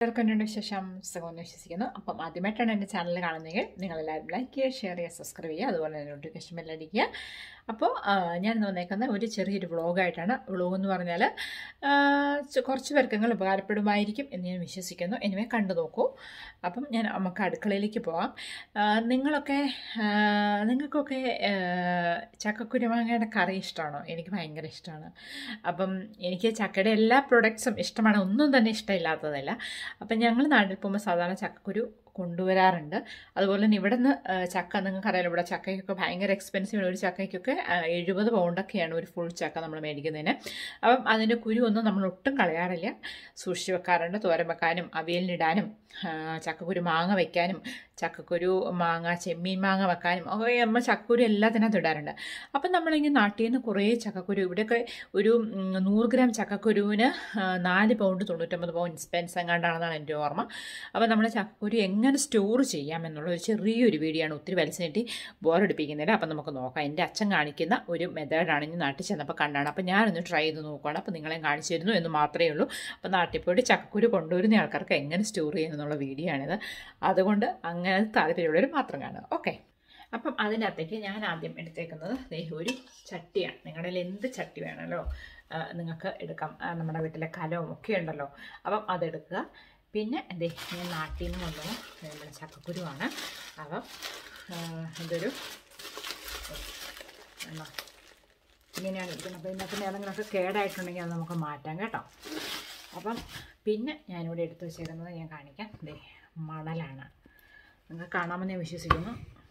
എല്ലാവർക്കും എന്നോട് വിശേഷം സുഖമെന്ന് വിശ്വസിക്കുന്നു അപ്പം ആദ്യമായിട്ടാണ് എൻ്റെ ചാനൽ കാണുന്നതെങ്കിൽ നിങ്ങളെല്ലാവരും ലൈക്ക് ചെയ്യുക ഷെയർ ചെയ്യുക സബ്സ്ക്രൈബ് ചെയ്യുക അതുപോലെ തന്നെ നോട്ടിഫിക്കേഷൻ ബെല്ലടിക്കുക അപ്പോൾ ഞാൻ ഇന്ന് വന്നേക്കുന്ന ഒരു ചെറിയൊരു വ്ളോഗായിട്ടാണ് വ്ളോഗ് എന്ന് പറഞ്ഞാൽ ആ, ചെ- കുറച്ച് പേർക്കെങ്കിൽ ഉപകാരപ്പെടുമായിരിക്കും എന്ന് ഞാൻ വിശ്വസിക്കുന്നു എനിവേ കണ്ടു നോക്കൂ അപ്പം ഞാൻ നമുക്ക് അടുക്കളയിലേക്ക് പോവാം ആ, നിങ്ങളൊക്കെ ആ, നിങ്ങൾക്കൊക്കെ ആ, ചക്കക്കുരുമാങ്ങയുടെ കറി ഇഷ്ടമാണോ എനിക്ക് ഭയങ്കര ഇഷ്ടമാണ് അപ്പം എനിക്ക് ചക്കയുടെ എല്ലാ പ്രൊഡക്ട്സും ഇഷ്ടമാണ് ഒന്നും തന്നെ ഇഷ്ടമില്ലാത്തതല്ല അപ്പം ഞങ്ങൾ നാട്ടിൽ പോകുമ്പോൾ സാധാരണ ചക്കക്കുരു കൊണ്ടുവരാറുണ്ട് അതുപോലെ തന്നെ ഇവിടെ നിന്ന് ചക്ക നിങ്ങൾക്കറിയാലോ ഇവിടെ ചക്കയ്ക്കൊക്കെ ഭയങ്കര എക്സ്പെൻസീവ് ഒരു ചക്കയ്ക്കൊക്കെ ആ, എഴുപത് പൗണ്ടൊക്കെയാണ് ഒരു ഫുൾ ചക്ക നമ്മൾ മേടിക്കുന്നതിന് അപ്പം അതിൻ്റെ കുരു ഒന്നും നമ്മൾ ഒട്ടും കളയാറില്ല സൂക്ഷിച്ച് വെക്കാറുണ്ട് തോരൻ വെക്കാനും അവിയലിനിടാനും ആ, ചക്കക്കുരു മാങ്ങ വെക്കാനും ചക്കക്കുരു മാങ്ങ ചെമ്മീൻ മാങ്ങ വെക്കാനും ഒക്കെ നമ്മൾ ചക്കക്കുരു എല്ലാത്തിനകത്ത് ഇടാറുണ്ട് അപ്പം നമ്മളിങ്ങനെ നാട്ടിൽ നിന്ന് കുറേ ചക്കക്കുരു ഇവിടെയൊക്കെ ഒരു ഉം, നൂറ് ഗ്രാം ചക്കക്കുരുവിന് ആ, നാല് പൗണ്ട് തൊണ്ണൂറ്റൊമ്പത് പൗണ്ട് എക്സ്പെൻസ് എങ്ങാണ്ടാണെന്നാണ് എൻ്റെ ഓർമ്മ അപ്പോൾ നമ്മൾ ചക്കക്കുരു എങ്ങനെ സ്റ്റോർ ചെയ്യാം എന്നുള്ള ഒരു ചെറിയൊരു വീഡിയോ ആണ് ഒത്തിരി വലിച്ചു നീട്ടി ബോറടിപ്പിക്കുന്നില്ല അപ്പം നമുക്ക് നോക്കാം എൻ്റെ അച്ഛൻ കാണിക്കുന്ന ഒരു മെത്തേഡാണ് ഇനി നാട്ടിൽ ചെന്നപ്പോൾ കണ്ടാണ് അപ്പോൾ ഞാനൊന്ന് ട്രൈ ചെയ്ത് നോക്കുകയാണ് അപ്പോൾ നിങ്ങളെ കാണിച്ചു തരുന്നു എന്ന് മാത്രമേ ഉള്ളൂ അപ്പോൾ നാട്ടിൽ പോയിട്ട് ചക്കക്കുരു കൊണ്ടുവരുന്ന ആൾക്കാർക്ക് എങ്ങനെ സ്റ്റോർ ചെയ്യുമെന്നുള്ള വീഡിയോ ആണിത് അതുകൊണ്ട് അങ്ങനെ താല്പര്യമുള്ളവർ മാത്രം കാണുക ഓക്കെ അപ്പം അതിനകത്തേക്ക് ഞാൻ ആദ്യം എടുത്തേക്കുന്നത് ദേ ഒരു ചട്ടിയാണ് നിങ്ങളുടെ കയ്യിൽ എന്ത് ചട്ടി വേണമല്ലോ ആ, നിങ്ങൾക്ക് എടുക്കാം ആ, നമ്മുടെ വീട്ടിലെ കലവും ഒക്കെ ഉണ്ടല്ലോ അപ്പം അതെടുക്കുക പിന്നെ എന്തേ ഞാൻ നാട്ടിൽ നിന്ന് കൊണ്ടുവന്ന നമ്മുടെ ചക്കക്കുരുവാണ് അപ്പം ആ, ഇതൊരു എന്നാ ഇങ്ങനെയാണ് ഇരിക്കുന്നത് അപ്പോൾ ഇതിനകത്ത് ഏതെങ്കിലുമൊക്കെ കേടായിട്ടുണ്ടെങ്കിൽ അത് നമുക്ക് മാറ്റാം കേട്ടോ അപ്പം പിന്നെ ഞാനിവിടെ എടുത്തു വെച്ചേക്കുന്നത് ഞാൻ കാണിക്കാം ദേ മണലാണ് നിങ്ങൾക്ക് കാണാമെന്ന് ഞാൻ വിശ്വസിക്കുന്നു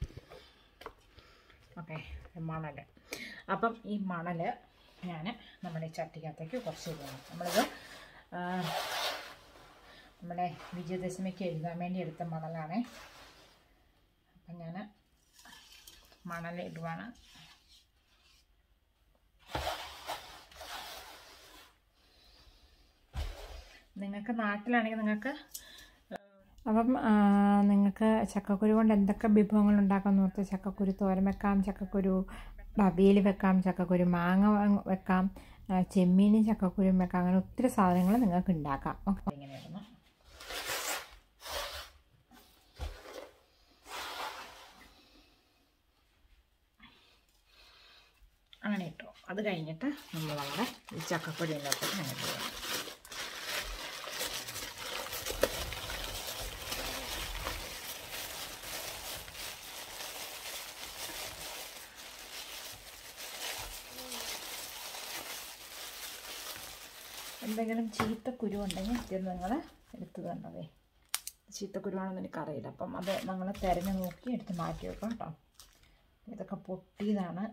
ഓക്കെ മണൽ അപ്പം ഈ മണൽ ഞാൻ നമ്മുടെ ഈ ചട്ടിക്കകത്തേക്ക് കുറച്ച് ഇടുന്നു നമ്മളിത് ആ, നമ്മുടെ വിജയദശമിക്ക് എഴുതാൻ വേണ്ടി എടുത്ത മണലാണേ അപ്പം ഞാൻ മണൽ ഇടുവാണ് നിങ്ങൾക്ക് നാട്ടിലാണെങ്കിൽ നിങ്ങൾക്ക് അപ്പം നിങ്ങൾക്ക് ചക്കക്കുരു കൊണ്ട് എന്തൊക്കെ വിഭവങ്ങൾ ഉണ്ടാക്കാൻ ഓർത്ത് ചക്കക്കുരു തോരൻ വെക്കാം ചക്കക്കുരു അവിയൽ വെക്കാം ചക്കക്കുരു മാങ്ങ വ- വെക്കാം ആ, ചെമ്മീനും ചക്കക്കുരും വെക്കാം അങ്ങനെ ഒത്തിരി സാധനങ്ങൾ നിങ്ങൾക്ക് ഉണ്ടാക്കാം ഓക്കെ ഇങ്ങനെയായിരുന്നു അങ്ങനെ ഇട്ടു അത് കഴിഞ്ഞിട്ട് നമ്മൾ നമ്മുടെ ഈ ചക്കപ്പൊടി ഉണ്ടാക്കിയിട്ട് അങ്ങനെ ചെയ്യണം എന്തെങ്കിലും ചീത്തക്കുരു ഉണ്ടെങ്കിൽ ഇത് നിങ്ങൾ എടുത്ത് തന്നതേ ചീത്തക്കുരുവാണെന്ന് എനിക്കറിയില്ല അപ്പം അത് നിങ്ങൾ തിരഞ്ഞ് നോക്കി എടുത്ത് മാറ്റി വെക്കാം കേട്ടോ ഇതൊക്കെ പൊട്ടിയതാണ്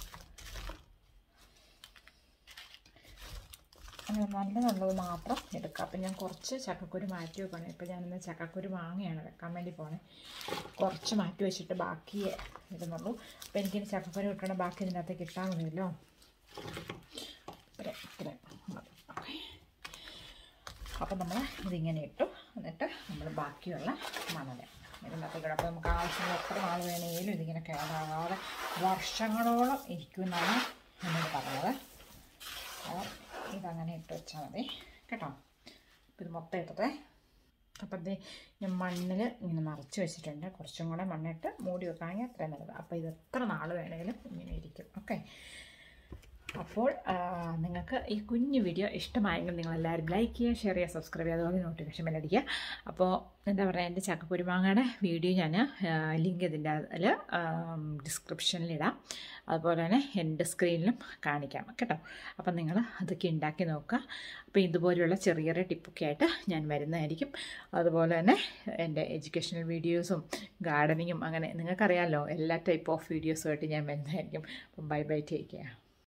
അങ്ങനെ നല്ലതുള്ളത് മാത്രം എടുക്കുക അപ്പം ഞാൻ കുറച്ച് ചക്കക്കുരു മാറ്റി വെക്കണം ഇപ്പം ഞാനിന്ന് ചക്കക്കുരു മാങ്ങയാണ് വെക്കാൻ വേണ്ടി പോണേ കുറച്ച് മാറ്റി വെച്ചിട്ട് ബാക്കി ഇടുന്നുള്ളൂ അപ്പം എനിക്കിനി ചക്കക്കുരു കിട്ടണം ബാക്കി ഇതിനകത്തേക്ക് ഇട്ടാൽ മതിയല്ലോ ഇത്ര ഇത്ര മതി ഓക്കെ അപ്പം നമ്മൾ ഇതിങ്ങനെ ഇട്ടു എന്നിട്ട് നമ്മൾ ബാക്കിയുള്ള മണൽ ഇതിനകത്തേക്ക് ഇടാം അപ്പോൾ നമുക്ക് ആവശ്യമുള്ള എത്ര നാൾ വേണമെങ്കിലും ഇതിങ്ങനെ കേടാകാതെ വർഷങ്ങളോളം ഇരിക്കുമെന്നാണ് എന്നോട് പറഞ്ഞത് അപ്പോൾ ഇതങ്ങനെ ഇട്ട് വെച്ചാൽ മതി കേട്ടോ അപ്പോൾ ഇത് മൊത്തം ഇട്ടതേ അപ്പം ഇത് ഞാൻ മണ്ണിൽ ഇങ്ങനെ നിറച്ച് വെച്ചിട്ടുണ്ട് കുറച്ചും കൂടെ മണ്ണിട്ട് മൂടി വെക്കുകയാണെങ്കിൽ അത്രയും നല്ലത് അപ്പോൾ ഇത് എത്ര നാൾ വേണമെങ്കിലും ഇങ്ങനെ ഇരിക്കും ഓക്കെ അപ്പോൾ ആ, നിങ്ങൾക്ക് ഈ കുഞ്ഞു വീഡിയോ ഇഷ്ടമായെങ്കിൽ നിങ്ങളെല്ലാവരും ലൈക്ക് ചെയ്യുക ഷെയർ ചെയ്യുക സബ്സ്ക്രൈബ് ചെയ്യുക അതുപോലെ നോട്ടിഫിക്കേഷൻ ബെല്ലടിക്കുക അപ്പോൾ എന്താ പറയുക എൻ്റെ ചക്കക്കുരുമാങ്ങയുടെ വീഡിയോ ഞാൻ ലിങ്ക് ഇതിൻ്റെ അതിൽ ഡിസ്ക്രിപ്ഷനിലിടാം അതുപോലെ തന്നെ എൻ്റെ സ്ക്രീനിലും കാണിക്കാം കേട്ടോ അപ്പം നിങ്ങൾ അതൊക്കെ ഉണ്ടാക്കി നോക്കുക അപ്പോൾ ഇതുപോലെയുള്ള ചെറിയ ചെറിയ ടിപ്പൊക്കെ ആയിട്ട് ഞാൻ വരുന്നതായിരിക്കും അതുപോലെ തന്നെ എൻ്റെ എഡ്യൂക്കേഷണൽ വീഡിയോസും ഗാർഡനിങ്ങും അങ്ങനെ നിങ്ങൾക്കറിയാമല്ലോ എല്ലാ ടൈപ്പ് ഓഫ് വീഡിയോസുമായിട്ട് ഞാൻ വരുന്നതായിരിക്കും അപ്പം ബൈ ബൈ ടേക്ക് കെയർ